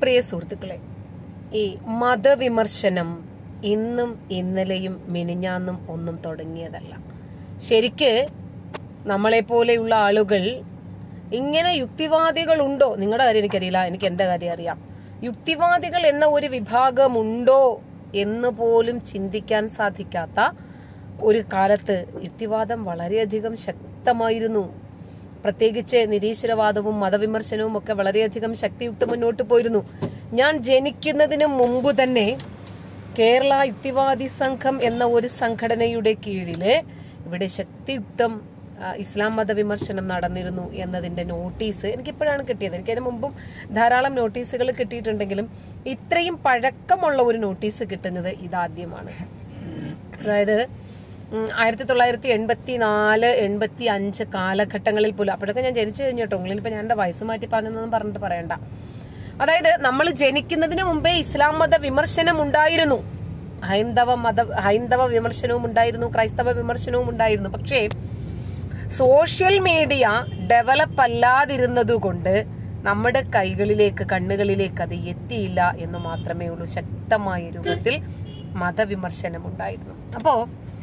പ്രിയ സുഹൃത്തുക്കളെ ഈ മതവിമർശനം ഇന്നും ഇന്നലെയും മിനിഞ്ഞാന്നും ഒന്നും തുടങ്ങിയതല്ല ശരിക്ക് നമ്മളെ പോലെയുള്ള ആളുകൾ ഇങ്ങനെ യുക്തിവാദികൾ ഉണ്ടോ നിങ്ങളുടെ കാര്യം എനിക്കറിയില്ല എനിക്ക് എന്റെ കാര്യം അറിയാം യുക്തിവാദികൾ എന്ന ഒരു വിഭാഗമുണ്ടോ എന്ന് പോലും ചിന്തിക്കാൻ സാധിക്കാത്ത ഒരു കാലത്ത് യുക്തിവാദം വളരെയധികം ശക്തമായിരുന്നു പ്രത്യേകിച്ച് നിരീശ്വരവാദവും മതവിമർശനവും ഒക്കെ വളരെയധികം ശക്തിയുക്ത മുന്നോട്ട് പോയിരുന്നു ഞാൻ ജനിക്കുന്നതിന് മുമ്പ് തന്നെ കേരള യുക്തിവാദി സംഘം എന്ന ഒരു സംഘടനയുടെ കീഴില് ഇവിടെ ശക്തിയുക്തം ആ, ഇസ്ലാം മത വിമർശനം നടന്നിരുന്നു എന്നതിന്റെ നോട്ടീസ് എനിക്കിപ്പോഴാണ് കിട്ടിയത് എനിക്ക് അതിന് മുമ്പും ധാരാളം നോട്ടീസുകൾ കിട്ടിയിട്ടുണ്ടെങ്കിലും ഇത്രയും പഴക്കമുള്ള ഒരു നോട്ടീസ് കിട്ടുന്നത് ഇതാദ്യമാണ് അതായത് ഉം, ആയിരത്തി തൊള്ളായിരത്തി എൺപത്തി നാല് എൺപത്തി അഞ്ച് കാലഘട്ടങ്ങളിൽ പോലും അപ്പോഴൊക്കെ ഞാൻ ജനിച്ചു കഴിഞ്ഞു കേട്ടോ ഇപ്പൊ ഞാൻ എന്റെ വയസ്സ് മാറ്റി പറഞ്ഞെന്നൊന്നും പറഞ്ഞിട്ട് പറയണ്ട അതായത് നമ്മൾ ജനിക്കുന്നതിന് മുമ്പേ ഇസ്ലാം മത വിമർശനം ഉണ്ടായിരുന്നു ഹൈന്ദവ മത ഹൈന്ദവ വിമർശനവും ഉണ്ടായിരുന്നു ക്രൈസ്തവ വിമർശനവും ഉണ്ടായിരുന്നു പക്ഷേ സോഷ്യൽ മീഡിയ ഡെവലപ്പ് അല്ലാതിരുന്നതുകൊണ്ട് നമ്മുടെ കൈകളിലേക്ക് കണ്ണുകളിലേക്ക് അത് എത്തിയില്ല എന്ന് മാത്രമേ ഉള്ളൂ ശക്തമായ രൂപത്തിൽ മതവിമർശനം ഉണ്ടായിരുന്നു അപ്പോ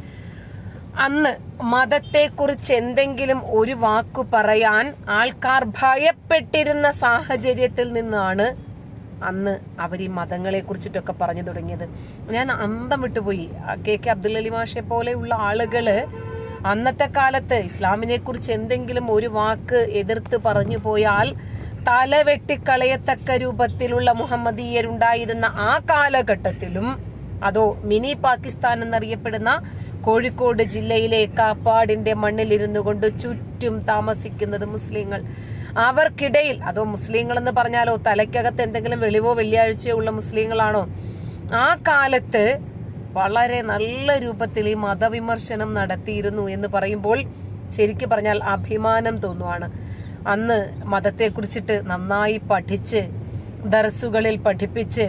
അന്ന് മതത്തെക്കുറിച്ച് എന്തെങ്കിലും ഒരു വാക്കു പറയാൻ ആൾക്കാർ ഭയപ്പെട്ടിരുന്ന സാഹചര്യത്തിൽ നിന്നാണ് അന്ന് അവർ ഈ മതങ്ങളെ കുറിച്ചിട്ടൊക്കെ പറഞ്ഞു തുടങ്ങിയത് ഞാൻ അന്തം വിട്ടുപോയി ആ കെ കെ അബ്ദുൽ അലി മാഷെ പോലെയുള്ള ആളുകള് അന്നത്തെ കാലത്ത് ഇസ്ലാമിനെ കുറിച്ച് എന്തെങ്കിലും ഒരു വാക്ക് എതിർത്ത് പറഞ്ഞു പോയാൽ തല വെട്ടിക്കളയത്തക്ക രൂപത്തിലുള്ള മുഹമ്മദീയരുണ്ടായിരുന്ന ആ കാലഘട്ടത്തിലും അതോ മിനി പാകിസ്ഥാൻ എന്നറിയപ്പെടുന്ന കോഴിക്കോട് ജില്ലയിലെ കാപ്പാടിന്റെ മണ്ണിലിരുന്നു കൊണ്ട് ചുറ്റും താമസിക്കുന്നത് മുസ്ലിങ്ങൾ അവർക്കിടയിൽ അതോ മുസ്ലിങ്ങൾ എന്ന് പറഞ്ഞാലോ തലയ്ക്കകത്ത് എന്തെങ്കിലും വെളിവോ വെള്ളിയാഴ്ചയോ ഉള്ള മുസ്ലിങ്ങളാണോ ആ കാലത്ത് വളരെ നല്ല രൂപത്തിൽ ഈ മതവിമർശനം നടത്തിയിരുന്നു എന്ന് പറയുമ്പോൾ ശരിക്കു പറഞ്ഞാൽ അഭിമാനം തോന്നുവാണ് അന്ന് മതത്തെക്കുറിച്ചിട്ട് നന്നായി പഠിച്ച് ദർസുകളിൽ പഠിപ്പിച്ച്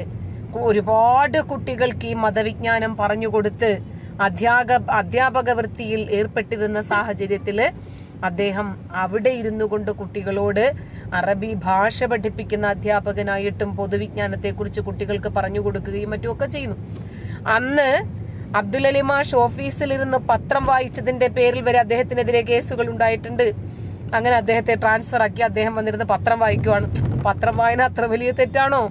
ഒരുപാട് കുട്ടികൾക്ക് ഈ മതവിജ്ഞാനം പറഞ്ഞുകൊടുത്ത് അധ്യാപക അധ്യാപക വൃത്തിയിൽ ഏർപ്പെട്ടിരുന്ന സാഹചര്യത്തില് അദ്ദേഹം അവിടെ ഇരുന്നു കൊണ്ട് കുട്ടികളോട് അറബി ഭാഷ പഠിപ്പിക്കുന്ന അധ്യാപകനായിട്ടും പൊതുവിജ്ഞാനത്തെക്കുറിച്ച് കുട്ടികൾക്ക് പറഞ്ഞു കൊടുക്കുകയും മറ്റുമൊക്കെ ചെയ്യുന്നു അന്ന് അബ്ദുൽ അലി മാഷ് ഓഫീസിലിരുന്ന് പത്രം വായിച്ചതിന്റെ പേരിൽ വരെ അദ്ദേഹത്തിനെതിരെ കേസുകൾ ഉണ്ടായിട്ടുണ്ട് അങ്ങനെ അദ്ദേഹത്തെ ട്രാൻസ്ഫർ ആക്കി അദ്ദേഹം വന്നിരുന്ന് പത്രം വായിക്കുവാണ് പത്രം വായന അത്ര വലിയ തെറ്റാണോ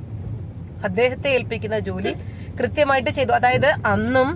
അദ്ദേഹത്തെ ഏൽപ്പിക്കുന്ന ജോലി കൃത്യമായിട്ട് ചെയ്തു അതായത് അന്നും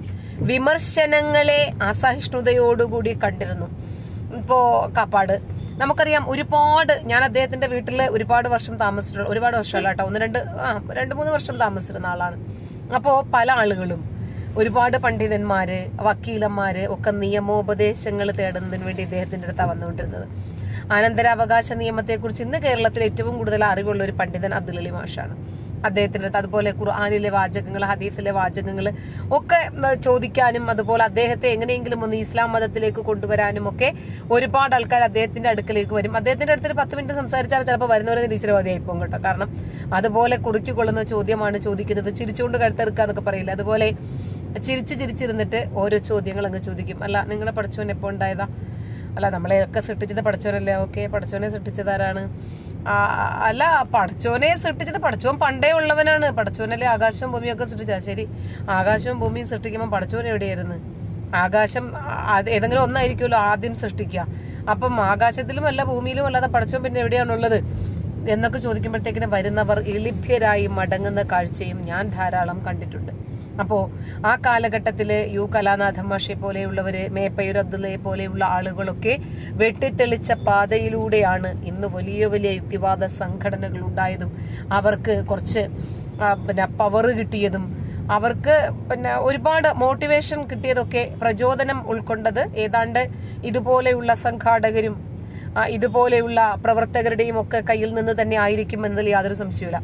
വിമർശനങ്ങളെ അസഹിഷ്ണുതയോടുകൂടി കണ്ടിരുന്നു ഇപ്പോ കാപ്പാട് നമുക്കറിയാം ഒരുപാട് ഞാൻ അദ്ദേഹത്തിന്റെ വീട്ടിൽ ഒരുപാട് വർഷം താമസിച്ചിട്ടുള്ള ഒരുപാട് വർഷമല്ല കേട്ടോ ഒന്ന് രണ്ട് ആ രണ്ട് മൂന്ന് വർഷം താമസിച്ചിരുന്ന ആളാണ് അപ്പോ പല ആളുകളും ഒരുപാട് പണ്ഡിതന്മാര് വക്കീലന്മാര് ഒക്കെ നിയമോപദേശങ്ങൾ തേടുന്നതിന് വേണ്ടി ഇദ്ദേഹത്തിന്റെ അടുത്താണ് വന്നുകൊണ്ടിരുന്നത് അനന്തരാവകാശ നിയമത്തെക്കുറിച്ച് ഇന്ന് കേരളത്തിൽ ഏറ്റവും കൂടുതൽ അറിവുള്ള ഒരു പണ്ഡിതൻ അബ്ദുൽ അലി മാഷാണ് അദ്ദേഹത്തിന്റെ അടുത്ത് അതുപോലെ ഖുർആാനിലെ വാചകങ്ങൾ ഹദീഫിലെ വാചകങ്ങൾ ഒക്കെ ഉം, ചോദിക്കാനും അതുപോലെ അദ്ദേഹത്തെ എങ്ങനെയെങ്കിലും ഒന്ന് ഇസ്ലാം മതത്തിലേക്ക് കൊണ്ടുവരാനും ഒക്കെ ഒരുപാട് ആൾക്കാർ അദ്ദേഹത്തിന്റെ അടുക്കലേക്ക് വരും അദ്ദേഹത്തിന്റെ അടുത്ത് ഒരു പത്ത് മിനിറ്റ് സംസാരിച്ചാൽ ചിലപ്പോൾ വരുന്നവരെ നിരീശ്വരവാദിയായി പോകും കേട്ടോ കാരണം അതുപോലെ കുറിക്കൊള്ളുന്ന ചോദ്യമാണ് ചോദിക്കുന്നത് ചിരിച്ചുകൊണ്ട് കഴുത്തെറുക്കുക എന്നൊക്കെ പറയില്ല അതുപോലെ ചിരിച്ച് ചിരിച്ചിരുന്നിട്ട് ഓരോ ചോദ്യങ്ങൾ അങ്ങ് ചോദിക്കും അല്ല നിങ്ങളുടെ പഠിച്ചവൻ എപ്പോ ഉണ്ടായതാ അല്ല നമ്മളെയൊക്കെ സൃഷ്ടിച്ചത് പഠിച്ചവനല്ലേ ഓക്കെ പഠിച്ചവനെ സൃഷ്ടിച്ചതാരാണ് ആ, അല്ല പഠിച്ചോനെ സൃഷ്ടിച്ചത് പഠിച്ചോൻ പണ്ടേ ഉള്ളവനാണ് പഠിച്ചോനല്ലേ ആകാശവും ഭൂമിയും ഒക്കെ സൃഷ്ടിച്ചത് ശരി ആകാശവും ഭൂമിയും സൃഷ്ടിക്കുമ്പോൾ പഠിച്ചോൻ എവിടെയായിരുന്നു ആകാശം ആ, അത് ഏതെങ്കിലും ഒന്നായിരിക്കുമല്ലോ ആദ്യം സൃഷ്ടിക്കുക അപ്പം ആകാശത്തിലും അല്ല ഭൂമിയിലും അല്ലാതെ പഠിച്ചോൻ പിന്നെ എവിടെയാണുള്ളത് എന്നൊക്കെ ചോദിക്കുമ്പോഴത്തേക്കിന് വരുന്നവർ എളിഭ്യരായി മടങ്ങുന്ന കാഴ്ചയും ഞാൻ ധാരാളം കണ്ടിട്ടുണ്ട് അപ്പോ ആ കാലഘട്ടത്തില് യു കലാനാഥൻ മാഷെ പോലെയുള്ളവര് മേപ്പയൂർ അബ്ദുള്ളയെ പോലെയുള്ള ആളുകളൊക്കെ വെട്ടിത്തെളിച്ച പാതയിലൂടെയാണ് ഇന്ന് വലിയ വലിയ യുക്തിവാദ സംഘടനകൾ ഉണ്ടായതും അവർക്ക് കുറച്ച് ആ, പിന്നെ പവർ കിട്ടിയതും അവർക്ക് പിന്നെ ഒരുപാട് മോട്ടിവേഷൻ കിട്ടിയതൊക്കെ പ്രചോദനം ഉൾക്കൊണ്ടത് ഏതാണ്ട് ഇതുപോലെയുള്ള സംഘാടകരും ആ, ഇതുപോലെയുള്ള പ്രവർത്തകരുടെയും ഒക്കെ കയ്യിൽ നിന്ന് തന്നെ ആയിരിക്കും എന്നതിൽ യാതൊരു സംശയമില്ല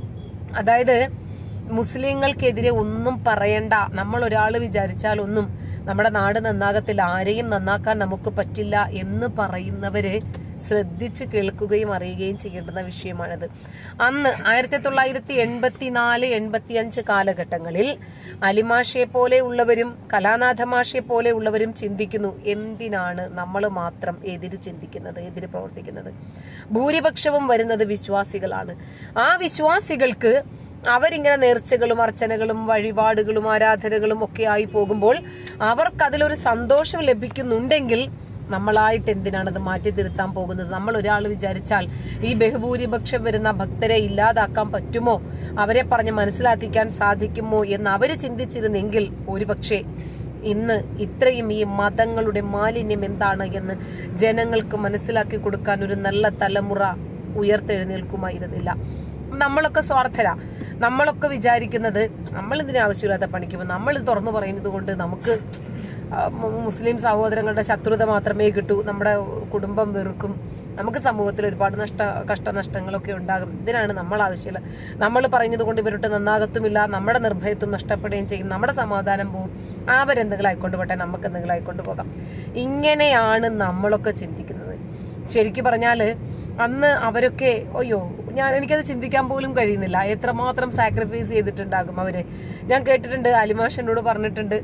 അതായത് മുസ്ലിങ്ങൾക്കെതിരെ ഒന്നും പറയണ്ട നമ്മൾ ഒരാൾ വിചാരിച്ചാൽ ഒന്നും നമ്മുടെ നാട് നന്നാകത്തില്ല ആരെയും നന്നാക്കാൻ നമുക്ക് പറ്റില്ല എന്ന് പറയുന്നവര് ശ്രദ്ധിച്ച് കേൾക്കുകയും അറിയുകയും ചെയ്യേണ്ടുന്ന വിഷയമാണിത് അന്ന് ആയിരത്തി തൊള്ളായിരത്തി എൺപത്തിനാല് എൺപത്തിയഞ്ച് കാലഘട്ടങ്ങളിൽ അലിമാഷയെ പോലെ ഉള്ളവരും കലാനാഥ മാഷയെ പോലെ ഉള്ളവരും ചിന്തിക്കുന്നു എന്തിനാണ് നമ്മൾ മാത്രം എതിര് ചിന്തിക്കുന്നത് എതിര് പ്രവർത്തിക്കുന്നത് ഭൂരിപക്ഷവും വരുന്നത് വിശ്വാസികളാണ് ആ വിശ്വാസികൾക്ക് അവരിങ്ങനെ നേർച്ചകളും അർച്ചനകളും വഴിപാടുകളും ആരാധനകളും ഒക്കെ ആയി പോകുമ്പോൾ അവർക്ക് അതിലൊരു സന്തോഷം ലഭിക്കുന്നുണ്ടെങ്കിൽ നമ്മളായിട്ട് എന്തിനാണ് അത് മാറ്റി തിരുത്താൻ പോകുന്നത് നമ്മൾ ഒരാൾ വിചാരിച്ചാൽ ഈ ബഹുഭൂരിപക്ഷം വരുന്ന ഭക്തരെ ഇല്ലാതാക്കാൻ പറ്റുമോ അവരെ പറഞ്ഞ് മനസ്സിലാക്കിക്കാൻ സാധിക്കുമോ എന്ന് അവര് ചിന്തിച്ചിരുന്നെങ്കിൽ ഒരുപക്ഷെ ഇന്ന് ഇത്രയും ഈ മതങ്ങളുടെ മാലിന്യം എന്താണ് എന്ന് ജനങ്ങൾക്ക് മനസ്സിലാക്കി കൊടുക്കാൻ ഒരു നല്ല തലമുറ ഉയർത്തെഴുന്നേൽക്കുമായിരുന്നില്ല നമ്മളൊക്കെ സ്വാർത്ഥരാ നമ്മളൊക്കെ വിചാരിക്കുന്നത് നമ്മൾ ഇതിന് ആവശ്യമില്ലാത്ത പണിക്ക് പോകും നമ്മൾ ഇത് തുറന്നു പറയുന്നത് കൊണ്ട് നമുക്ക് ആ, മു- മുസ്ലിം സഹോദരങ്ങളുടെ ശത്രുത മാത്രമേ കിട്ടൂ നമ്മുടെ കുടുംബം വെറുക്കും നമുക്ക് സമൂഹത്തിൽ ഒരുപാട് നഷ്ട കഷ്ടനഷ്ടങ്ങളൊക്കെ ഉണ്ടാകും ഇതിനാണ് നമ്മൾ ആവശ്യമില്ല നമ്മൾ പറയുന്നത് കൊണ്ട് ഇവരുടെ നന്നാകത്തുമില്ല നമ്മുടെ നിർഭയത്വം നഷ്ടപ്പെടുകയും ചെയ്യും നമ്മുടെ സമാധാനം പോവും അവരെന്തെങ്കിലും ആയിക്കൊണ്ട് പോട്ടെ നമുക്ക് എന്തെങ്കിലും ആയിക്കൊണ്ട് പോകാം ഇങ്ങനെയാണ് നമ്മളൊക്കെ ചിന്തിക്കുന്നത് ശരിക്കും പറഞ്ഞാല് അന്ന് അവരൊക്കെ അയ്യോ ഞാൻ എനിക്കത് ചിന്തിക്കാൻ പോലും കഴിയുന്നില്ല എത്രമാത്രം സാക്രിഫൈസ് ചെയ്തിട്ടുണ്ടാകും അവര് ഞാൻ കേട്ടിട്ടുണ്ട് അലിമാഷനോട് പറഞ്ഞിട്ടുണ്ട്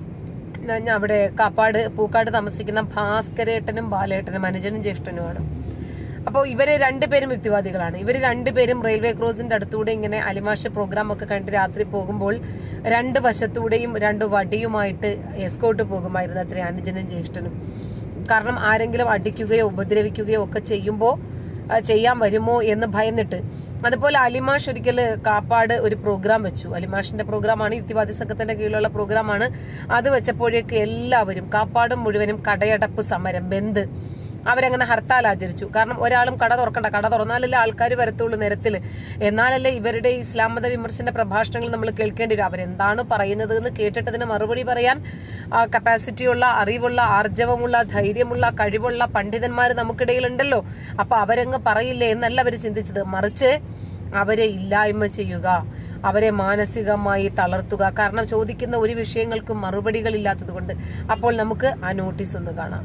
ഞാൻ ഞാൻ അവിടെ കാപ്പാട് പൂക്കാട് താമസിക്കുന്ന ഭാസ്കരേട്ടനും ബാലേട്ടനും അനുജനും ജ്യേഷ്ഠനുമാണ് അപ്പോൾ ഇവര് രണ്ടുപേരും യുക്തിവാദികളാണ് ഇവര് രണ്ടുപേരും റെയിൽവേ ക്രോസിന്റെ അടുത്തൂടെ ഇങ്ങനെ അലിമാഷ പ്രോഗ്രാം ഒക്കെ കണ്ട് രാത്രി പോകുമ്പോൾ രണ്ട് വശത്തൂടെയും രണ്ട് വടിയുമായിട്ട് എസ്കോട്ട് പോകുമായിരുന്നു അത്ര അനുജനും ജ്യേഷ്ഠനും കാരണം ആരെങ്കിലും അടിക്കുകയോ ഉപദ്രവിക്കുകയോ ഒക്കെ ചെയ്യുമ്പോൾ ചെയ്യാൻ വരുമോ എന്ന് ഭയന്നിട്ട് അതുപോലെ അലിമാഷ് ഒരിക്കൽ കാപ്പാട് ഒരു പ്രോഗ്രാം വെച്ചു അലിമാഷിന്റെ പ്രോഗ്രാമാണ് യുക്തിവാദി സംഘത്തിന്റെ കീഴിലുള്ള പ്രോഗ്രാമാണ് അത് വെച്ചപ്പോഴേക്ക് എല്ലാവരും കാപ്പാട് മുഴുവനും കടയടപ്പ് സമരം ബന്ദ് അവരങ്ങനെ ഹർത്താൽ ആചരിച്ചു കാരണം ഒരാളും കട തുറക്കണ്ട കട തുറന്നാലല്ലേ ആൾക്കാർ വരത്തുള്ളൂ നിരത്തില് എന്നാലല്ലേ ഇവരുടെ ഇസ്ലാം മത വിമർശന പ്രഭാഷണങ്ങൾ നമ്മൾ കേൾക്കേണ്ടി വരും അവരെന്താണ് പറയുന്നത് എന്ന് കേട്ടിട്ട് അതിന് മറുപടി പറയാൻ കപ്പാസിറ്റിയുള്ള അറിവുള്ള ആർജവമുള്ള ധൈര്യമുള്ള കഴിവുള്ള പണ്ഡിതന്മാർ നമുക്കിടയിലുണ്ടല്ലോ അപ്പൊ അവരങ്ങ് പറയില്ലേ എന്നല്ല അവർ ചിന്തിച്ചത് മറിച്ച് അവരെ ഇല്ലായ്മ ചെയ്യുക അവരെ മാനസികമായി തളർത്തുക കാരണം ചോദിക്കുന്ന ഒരു വിഷയങ്ങൾക്കും മറുപടികൾ ഇല്ലാത്തത് കൊണ്ട് അപ്പോൾ നമുക്ക് ആ നോട്ടീസ് ഒന്ന് കാണാം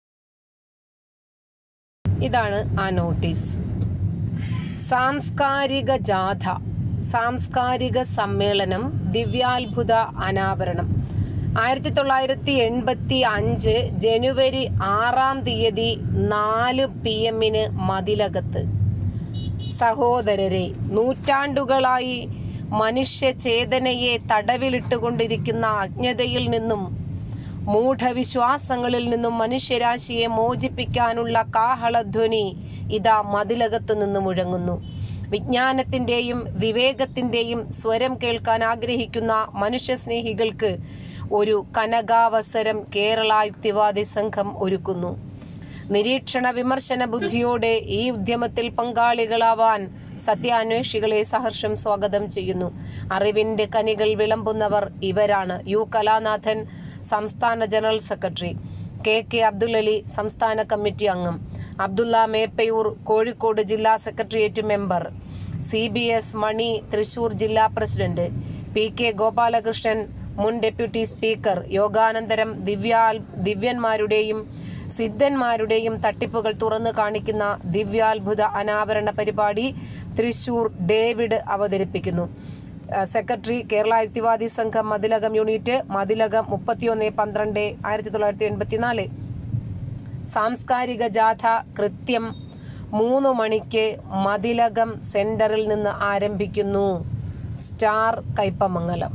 ഇതാണ് ആ നോട്ടീസ് സാംസ്കാരിക ജാഥ സാംസ്കാരിക സമ്മേളനം ദിവ്യാത്ഭുത അനാവരണം ആയിരത്തി തൊള്ളായിരത്തി എൺപത്തി അഞ്ച് ജനുവരി ആറാം തീയതി നാല് പി എമ്മിന് മതിലകത്ത് സഹോദരരെ നൂറ്റാണ്ടുകളായി മനുഷ്യചേതനയെ തടവിലിട്ടുകൊണ്ടിരിക്കുന്ന അജ്ഞതയിൽ നിന്നും മൂഢവിശ്വാസങ്ങളിൽ നിന്നും മനുഷ്യരാശിയെ മോചിപ്പിക്കാനുള്ള കാഹളധ്വനി ഇതാ മതിലകത്തു നിന്ന് മുഴങ്ങുന്നു വിജ്ഞാനത്തിന്റെയും വിവേകത്തിന്റെയും സ്വരം കേൾക്കാൻ ആഗ്രഹിക്കുന്ന മനുഷ്യസ്നേഹികൾക്ക് ഒരു കനകാവസരം കേരള യുക്തിവാദി സംഘം ഒരുക്കുന്നു നിരീക്ഷണ വിമർശന ബുദ്ധിയോടെ ഈ ഉദ്യമത്തിൽ പങ്കാളികളാവാൻ സത്യാന്വേഷികളെ സഹർഷം സ്വാഗതം ചെയ്യുന്നു അറിവിന്റെ കനികൾ വിളമ്പുന്നവർ ഇവരാണ് യു കലാനാഥൻ സംസ്ഥാന general secretary K K Abdul Ali സംസ്ഥാന കമ്മിറ്റി അംഗം അബ്ദുള്ള മേപ്പയൂർ കോഴിക്കോട് ജില്ലാ secretariat member C B S Mani Thrissur ജില്ലാ പ്രസിഡന്റ് പി കെ ഗോപാലകൃഷ്ണൻ മുൻ ഡെപ്യൂട്ടി സ്പീക്കർ യോഗാനന്തരം ദിവ്യാൽ ദിവ്യന്മാരുടെയും സിദ്ധന്മാരുടെയും തട്ടിപ്പുകൾ തുറന്നു കാണിക്കുന്ന ദിവ്യാത്ഭുത അനാവരണ പരിപാടി തൃശൂർ ഡേവിഡ് അവതരിപ്പിക്കുന്നു ആ, സെക്രട്ടറി കേരള യുക്തിവാദി സംഘം മതിലകം യൂണിറ്റ് മതിലകം മുപ്പത്തിയൊന്ന് പന്ത്രണ്ട് ആയിരത്തി തൊള്ളായിരത്തി എൺപത്തിനാല് സാംസ്കാരിക ജാഥ കൃത്യം മൂന്ന് മണിക്ക് മതിലകം സെന്ററിൽ നിന്ന് ആരംഭിക്കുന്നു സ്റ്റാർ കയ്പമംഗലം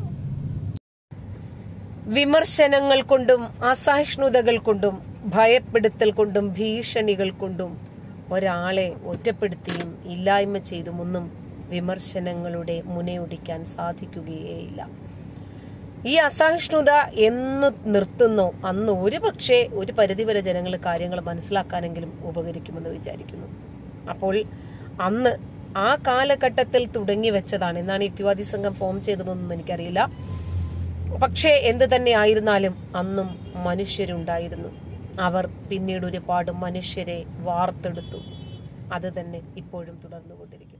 വിമർശനങ്ങൾ കൊണ്ടും അസഹിഷ്ണുതകൾ കൊണ്ടും ഭയപ്പെടുത്തൽ കൊണ്ടും ഭീഷണികൾ കൊണ്ടും ഒരാളെ ഒറ്റപ്പെടുത്തിയും ഇല്ലായ്മ ചെയ്തുമൊന്നും വിമർശനങ്ങളുടെ മുനയൊടിക്കാൻ സാധിക്കുകയേയില്ല ഈ അസഹിഷ്ണുത എന്ന് നിർത്തുന്നോ അന്ന് ഒരു പക്ഷേ ഒരു പരിധിവരെ ജനങ്ങൾ കാര്യങ്ങൾ മനസ്സിലാക്കാനെങ്കിലും ഉപകരിക്കുമെന്ന് വിചാരിക്കുന്നു അപ്പോൾ അന്ന് ആ കാലഘട്ടത്തിൽ തുടങ്ങി വെച്ചതാണ് എന്നാണ് യുക്തിവാദി സംഘം ഫോം ചെയ്തതെന്നൊന്നും എനിക്കറിയില്ല പക്ഷേ എന്ത് തന്നെ ആയിരുന്നാലും അന്നും മനുഷ്യരുണ്ടായിരുന്നു അവർ പിന്നീട് ഒരുപാട് മനുഷ്യരെ വാർത്തെടുത്തു അത് തന്നെ ഇപ്പോഴും തുടർന്നുകൊണ്ടിരിക്കുന്നു